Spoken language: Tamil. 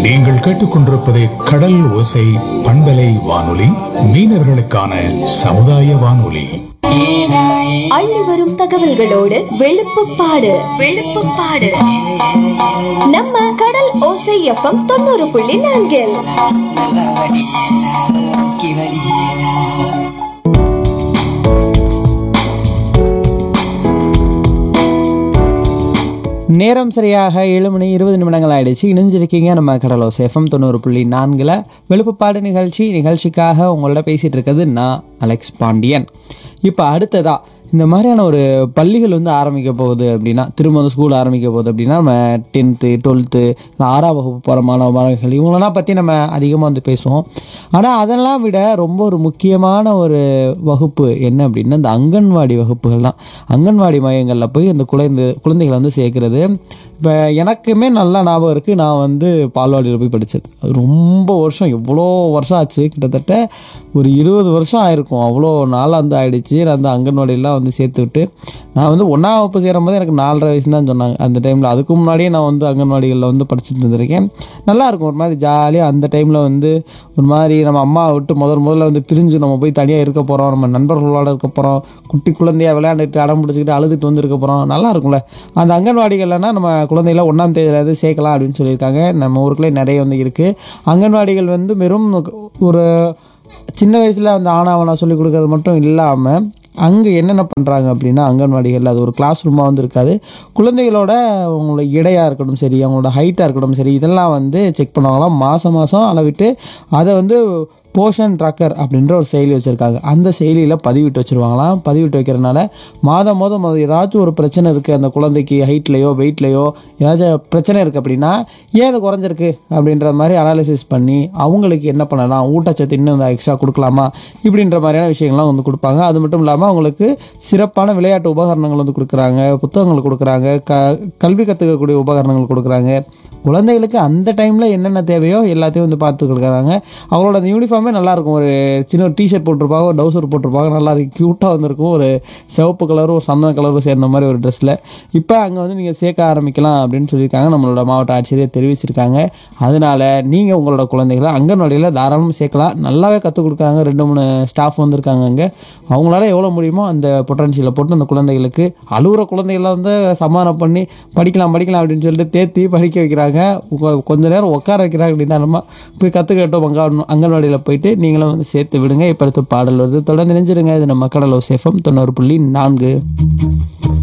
நீங்கள் கேட்டுக்கொண்டிருப்பது கடல் ஓசை பண்பலை வானொலி மீனவர்களுக்கான சமுதாய வானொலி அள்ளி வரும் தகவல்களோடு வெளுப்புப்பாடு வெளுப்புப்பாடு நம்ம கடல் ஓசை எஃப்எம் தொண்ணூறு புள்ளி நான்கில் நல்ல வடியே முக்கி வலியே நேரம் சரியாக ஏழு மணி இருபது நிமிடங்கள் ஆயிடுச்சு இணைஞ்சிருக்கீங்க நம்ம கடலோஸ் எஃப்எம் தொண்ணூறு புள்ளி நான்கில் வெளுப்புப்பாடு நிகழ்ச்சி நிகழ்ச்சிக்காக உங்களோட பேசிகிட்டு இருக்கிறது நான் அலெக்ஸ் பாண்டியன் இப்போ அடுத்ததா இந்த மாதிரியான ஒரு பள்ளிகள் வந்து ஆரம்பிக்க போகுது அப்படின்னா திரும்ப வந்து ஸ்கூல் ஆரம்பிக்க போகுது அப்படின்னா நம்ம டென்த்து டுவெல்த்து இல்லை ஆறாம் வகுப்பு போகிற மாணவ மாணவிகள் இவங்களெல்லாம் பற்றி நம்ம அதிகமாக வந்து பேசுவோம் ஆனால் அதெல்லாம் விட ரொம்ப ஒரு முக்கியமான ஒரு வகுப்பு என்ன அப்படின்னா இந்த அங்கன்வாடி வகுப்புகள் தான் அங்கன்வாடி மையங்களில் போய் இந்த குழந்தை குழந்தைகளை வந்து சேர்க்குறது இப்போ எனக்குமே நல்லா ஞாபகம் இருக்குது நான் வந்து பால்வாடியில் போய் படித்தது அது ரொம்ப வருஷம் எவ்வளோ வருஷம் ஆச்சு கிட்டத்தட்ட ஒரு இருபது வருஷம் ஆயிருக்கும் அவ்வளோ நாளாக வந்து ஆயிடுச்சு நான் அந்த அங்கன்வாடியெல்லாம் வந்து சேர்த்து விட்டு நான் வந்து ஒன்றாம் வகுப்பு சேரும் போது எனக்கு நாலரை வயசு தான் சொன்னாங்க அந்த டைமில் அதுக்கு முன்னாடியே நான் வந்து அங்கன்வாடிகளில் வந்து படிச்சுட்டு இருந்திருக்கேன் நல்லா இருக்கும் ஒரு மாதிரி ஜாலியாக அந்த டைமில் வந்து ஒரு மாதிரி நம்ம அம்மா விட்டு முதல் முதல்ல வந்து பிரிஞ்சு நம்ம போய் தனியாக இருக்க போகிறோம் நம்ம நண்பர்களோட இருக்க போகிறோம் குட்டி குழந்தையா விளையாண்டுட்டு அடம் பிடிச்சிக்கிட்டு அழுதுட்டு வந்து இருக்க போகிறோம் நல்லா இருக்கும்ல அந்த அங்கன்வாடிகள்னா நம்ம குழந்தைகளை ஒன்றாம் தேதியிலேருந்து சேர்க்கலாம் அப்படின்னு சொல்லியிருக்காங்க நம்ம ஊருக்குள்ளே நிறைய வந்து இருக்குது அங்கன்வாடிகள் வந்து வெறும் ஒரு சின்ன வயசில் அந்த ஆனாவனா சொல்லி கொடுக்கறது மட்டும் இல்லாமல் அங்கே என்னென்ன பண்ணுறாங்க அப்படின்னா அங்கன்வாடிகளில் அது ஒரு கிளாஸ் ரூமாக வந்து இருக்காது குழந்தைகளோட அவங்களோட இடையாக இருக்கட்டும் சரி அவங்களோட ஹைட்டாக இருக்கட்டும் சரி இதெல்லாம் வந்து செக் பண்ணுவாங்களாம் மாதம் மாதம் அளவிட்டு அதை வந்து போஷன் ட்ராக்கர் அப்படின்ற ஒரு செயலி வச்சுருக்காங்க அந்த செயலியில் பதிவிட்டு வச்சுருவாங்களாம் பதிவிட்டு வைக்கிறனால மாதம் மாதம் மொதல் ஏதாச்சும் ஒரு பிரச்சனை இருக்குது அந்த குழந்தைக்கு ஹைட்லேயோ வெயிட்லேயோ ஏதாச்சும் பிரச்சனை இருக்குது அப்படின்னா ஏன் அது குறைஞ்சிருக்கு அப்படின்ற மாதிரி அனாலிசிஸ் பண்ணி அவங்களுக்கு என்ன பண்ணலாம் ஊட்டச்சத்து இன்னும் எக்ஸ்ட்ரா கொடுக்கலாமா இப்படின்ற மாதிரியான விஷயங்கள்லாம் வந்து கொடுப்பாங்க அது மட்டும் இல்லாமல் அவங்களுக்கு சிறப்பான விளையாட்டு உபகரணங்கள் வந்து கொடுக்குறாங்க புத்தகங்கள் கொடுக்குறாங்க க கல்வி கற்றுக்கக்கூடிய உபகரணங்கள் கொடுக்குறாங்க குழந்தைகளுக்கு அந்த டைமில் என்னென்ன தேவையோ எல்லாத்தையும் வந்து பார்த்து கொடுக்குறாங்க அவங்களோட அந்த யூனிஃபார்மே நல்லாயிருக்கும் ஒரு சின்ன ஒரு டிஷர்ட் போட்டிருப்பாங்க ஒரு டவுசர் போட்டிருப்பாங்க நல்லா இருக்கு க்யூட்டாக வந்திருக்கும் ஒரு சிவப்பு கலரும் ஒரு சந்தன கலரும் சேர்ந்த மாதிரி ஒரு ட்ரெஸ்ஸில் இப்போ அங்கே வந்து நீங்கள் சேர்க்க ஆரம்பிக்கலாம் அப்படின்னு சொல்லியிருக்காங்க நம்மளோட மாவட்ட ஆட்சியரே தெரிவிச்சிருக்காங்க அதனால நீங்கள் உங்களோட குழந்தைகளை அங்கன்வாடியில் தாராளமாக சேர்க்கலாம் நல்லாவே கற்றுக் கொடுக்குறாங்க ரெண்டு மூணு ஸ்டாஃப் வந்திருக்காங்க அங்கே அவங்களால எவ்வளோ முடியுமோ அந்த பொட்டன்ஷியலை போட்டு அந்த குழந்தைகளுக்கு அழுகுற குழந்தைகளை வந்து சமாதானம் பண்ணி படிக்கலாம் படிக்கலாம் அப்படின்னு சொல்லிட்டு தேத்தி படிக்க வைக்கிறாங்க கொ- கொஞ்ச நேரம் உட்கார வைக்கிறாங்க நிதானமாக போய் கற்றுக்கிட்டோம் அங்க அங்கன்வாடியில் போயிட்டு நீங்களும் வந்து சேர்த்து விடுங்க இப்போ அடுத்து பாடல் வருது தொடர்ந்து நினைஞ்சிருங்க இது நம்ம கடலோ சேஃபம் தொண்ணூறு புள்ளி நான்கு